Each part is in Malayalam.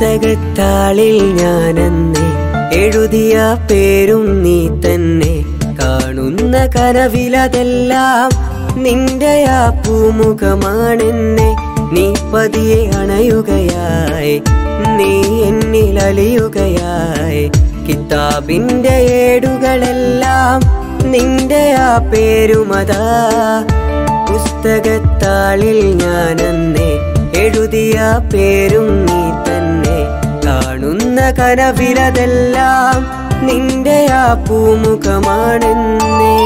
പുസ്തകത്താളിൽ ഞാനെന്നെ എഴുതിയ പേരും നീ തന്നെ കാണുന്ന കനവിലതെല്ലാം നിന്റെ ആ പൂമുഖമാണെന്നെ നീ പതിയെ അണയുകയായി നീ എന്നിൽ അലിയുകയായി കിതാബിന്റെ ഏടുകളെല്ലാം നിന്റെ ആ പേരുമതാ പുസ്തകത്താളിൽ ഞാനെന്നെ എഴുതിയ പേരും നീ തന്നെ കാണുന്ന കനവിലതെല്ലാം നിന്റെ ആ പൂമുഖമാണെന്നേ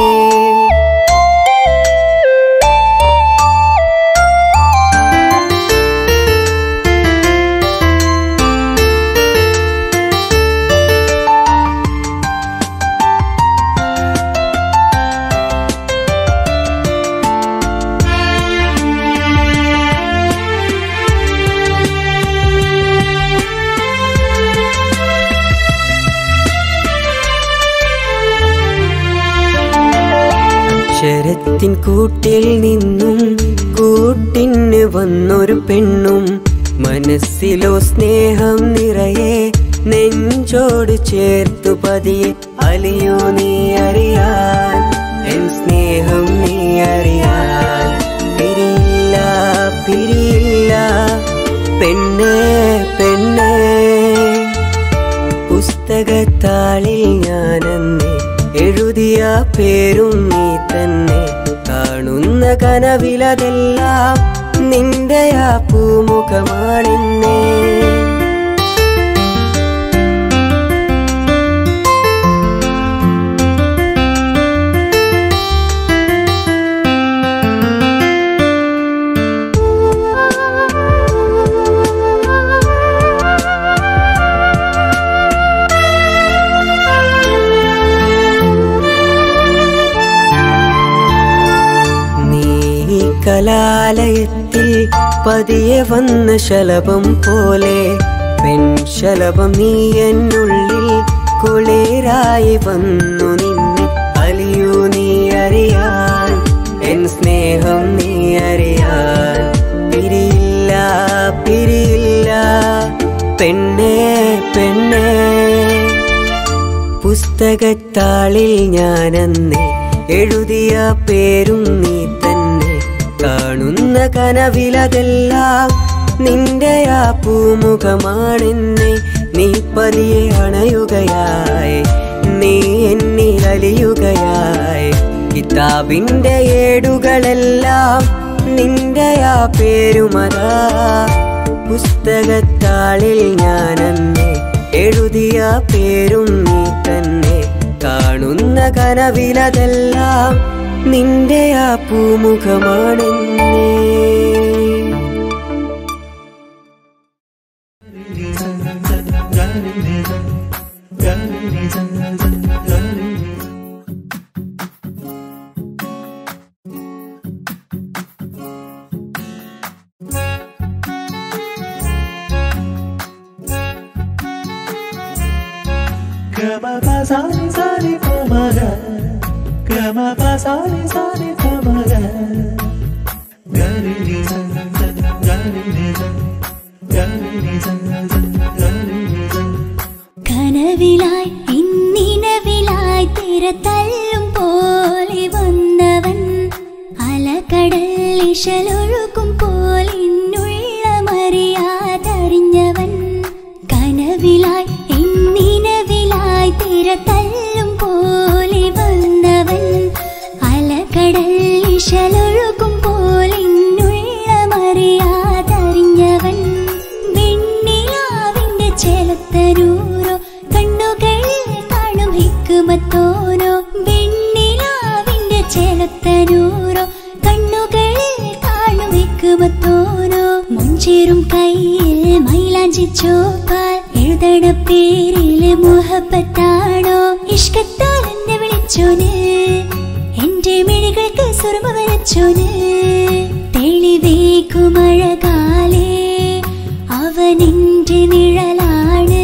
ശരത്തിൻ കൂട്ടിൽ നിന്നും കൂട്ടിന് വന്നൊരു പെണ്ണും മനസ്സിലോ സ്നേഹം നിറയെ നെഞ്ചോട് ചേർത്തു പതിയെ അലിയോ നീ അറിയാൻ എൻ സ്നേഹം നീ അറിയാൻ പിരിയില്ല പിരിയില്ല പെണ്ണേ പെണ്ണേ പുസ്തകത്താളിൽ ഞാനെന്നെ എഴുതിയ പേരും നീ തന്നെ കാണുന്ന കനവിലതെല്ലാം നിന്റെ ആ പൂമുഖമാണെന്നേ നീ കലാലയത്തിൽ പതിയെ വന്ന ശലഭം പോലെ പെൺശലഭം നീ എന്നുള്ളിൽ കുളിരായി വന്നു നിന്നെ അലിയൂ നീ അറിയാൻ എൻ സ്നേഹം നീ അറിയാൻ പിരിയില്ല പിരിയില്ല പെണ്ണേ പെണ്ണേ പുസ്തകത്താളിൽ ഞാനെന്നെ എഴുതിയ പേരും നീ തന്നെ കാണുന്ന കനവിലതെല്ലാം നിന്റെ ആ പൂമുഖമാണെന്നെ നീ പതിയെ അണയുകയായി നീ എന്നിൽ അലിയുകയായി കിതാബിന്റെ ഏടുകളെല്ലാം നിന്റെ ആ പേരുമതാ പുസ്തകത്താളിൽ ഞാനെന്നെ എഴുതിയ പേരും നീ തന്നെ കാണുന്ന കനവിലതെല്ലാം നിന്റെ ആ പൂമുഖമാണെന്നേ Gama pa sa ni sa ni pa ma ga. Gama pa sa ni sa ni pa ma ga. Ga ni ni sa sa ga ni ni sa. Ga ni ni sa sa ga ni ni sa. കനവിലായി ഇന്നിനവിലായി തിരത്തല്ലും പോലെ വന്നവൻ അലകടൽ ഇശലൊഴുക്കും പോലെ ഇന്നുള്ളമറിയാതറിഞ്ഞവൻ കനവിലായി ഇന്നിനവിലായി തിരത്തല്ലും പോലെ വന്നവൻ അലകടൽ ഇശലൊഴുക്കും പോലെ ഇന്നുള്ളമറിയാതറിഞ്ഞവൻ വെണ്ണിലാവിന്റെ ചെലത്തരൂരോ കണ്ണുകളിൽ കാണും ഹിക്കുമത്തോനോ വെണ്ണിലാവിന്റെ ചെലത്തരൂരോ കണ്ണുകളിൽ കാണും ഹിക്കുമത്തോനോ മുഞ്ചേറും കയ്യിൽ മൈലാഞ്ചി ചോപ്പാൽ എഴുതണ പേരില് മുഹബത്താണോ ഇഷ്കത്താൽ എന്നെ വിളിച്ചോന് എന്റെ മിഴികൾക്ക് സുറുമ വരച്ചോന് തെളിവേക്കുമഴകാലേ അവനെന്റെ നിഴലാണ്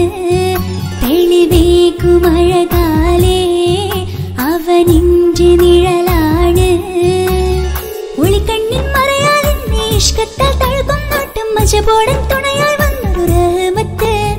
തെളിവേക്കുമഴകാലേ അവനെന്റെ നിഴലാണ് ഒളിക്കണ്ണിൻ മറയാൽ ഇഷ്ടത്താൽ തഴുകും നോട്ടും മജപോടൻ തുണയായി വന്നൊരു റഹ്മത്ത്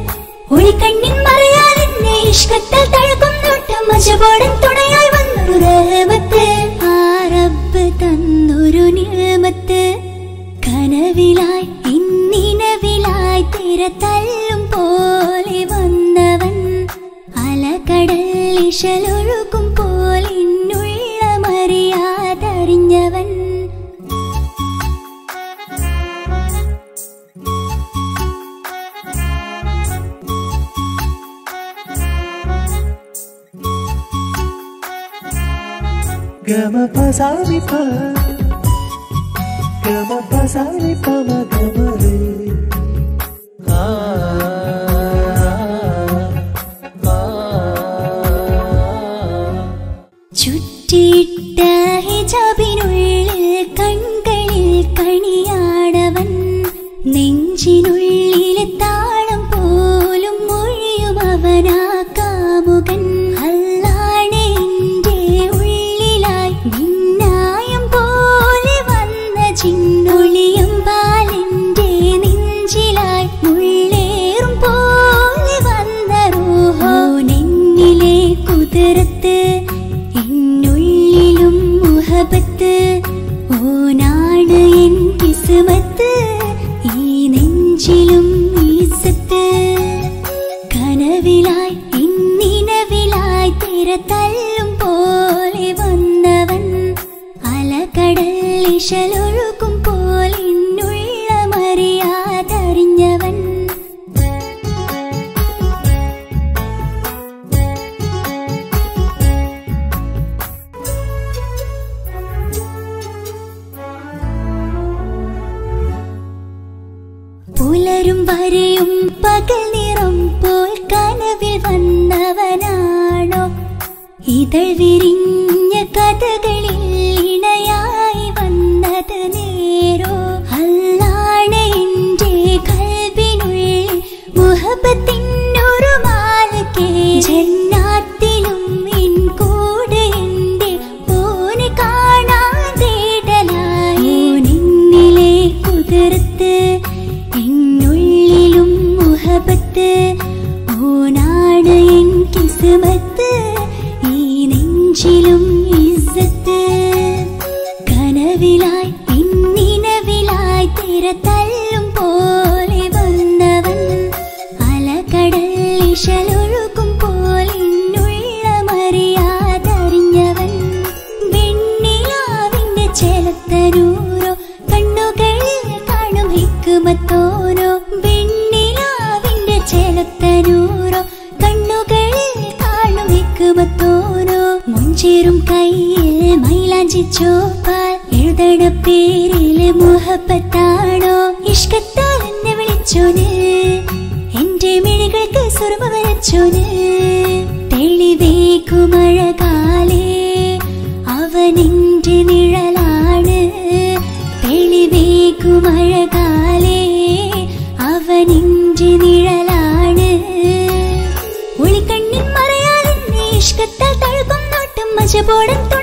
ഒളിക്കണ്ണിൻ മറയാലെന്നെ ഇഷ്കത്താൽ തഴുകും നോട്ടം മജബോടൻ തുണയായി വന്നൊരു റഹമത്ത് ആ റബ്ബ് തന്നൊരു നിയമത്ത് കനവിലായി ഇന്നിനവിലായി തിര തല്ലും പോലെ വന്നവൻ അലകടൽ ഇശലൊഴുകും പോലെ ഇന്നുள்ள മറിയാതറിഞ്ഞവൻ Gama pasani pa Gama pasani pa ma gama re Ah, ah, ah. ചുറ്റിയിട്ട ഹിജാബിനുള്ളിൽ കൺകളിൽ കണിയാടവൻ നെഞ്ചിനുള്ളിലെ താളം പോലും മൊഴിയും അവനാ കാമുകൻ അല്ലാണ് എന്റെ ഉള്ളിലായി മിന്നായം പോലെ വന്ന ചിന്നൊളിയും പാലിന്റെ നെഞ്ചിലായി മുള്ളേറും പോലെ വന്ന റൂഹോ നെന്നിലെ കുതിരത്ത് എന്നുള്ളിലും മുഹബത്ത് ഓനാണ് എൻ കിസ്മത്ത് ഈ നെഞ്ചിലും ഈസത്ത് കനവിലായി ഇന്നിനവിലായി തിര തല്ലും പോലെ വന്നവൻ അലകടൽ ഇശലൊഴുകും പോലെ ഇന്നുള്ള മറിയാതറിഞ്ഞവൻ പുലരും വരെയും പകൽ നിറം പോൽ കനവിൽ വന്നവനാണോ ഇതൾ വിരിഞ്ഞ കഥകളിൽ ഇണയായി വന്നത് നേരോ അല്ലാണ് എന്റെ കൽവിനുള്ളിൽ മുഹബത്തിനൊരു മാലക്കേ ജന്നാത്തിലും ഇൻ കൂടെ എന്റെ ഓന് കാണാൻ തേടലായി നിന്നിലെ കുതിർത്ത് എന്നുള്ളിലും മുഹബത്ത് ഓനാണ് എൻ കിസ്മത്ത് ഈ നെഞ്ചിലും ഇസ്സത്ത് കനവിലായി ഇന്നിനവിലായി തിര തല്ലും പോലെ വന്നവൻ അലകടൽ ഇശലൊഴുകും പോലെ ഇന്നുള്ള മറിയാതറിഞ്ഞവൻ വെണ്ണിലാവിന്റെ ചെലത്തനൂരോ കണ്ണുകളിൽ കാണും ഹിക്കുമത്തോരോ വെണ്ണിലാവിന്റെ ചെലത്തനൂരോ കണ്ണുകളിൽ കാണും ഹിക്കുമത്തോരോ മുഞ്ചേറും കയ്യിൽ മൈലാഞ്ചി ചോപ്പാൽ എഴുതണ പേരില് മുഹബത്താണോ ഇഷ്കത്താൽ എന്നെ വിളിച്ചോന് എന്റെ മിഴികൾക്ക് സുറുമ വരച്ചോന് തെളിവേക്കുമഴകാലേ അവനെന്റെ നിഴലാണ് തെളിവേക്കുമഴകാലേ അവനെന്റെ നിഴലാണ് ഒളിക്കണ്ണിൻ മറയാൽ എന്നെ ഇഷ്കത്താൽ തഴുകും നോട്ടും മജബോടം തുണ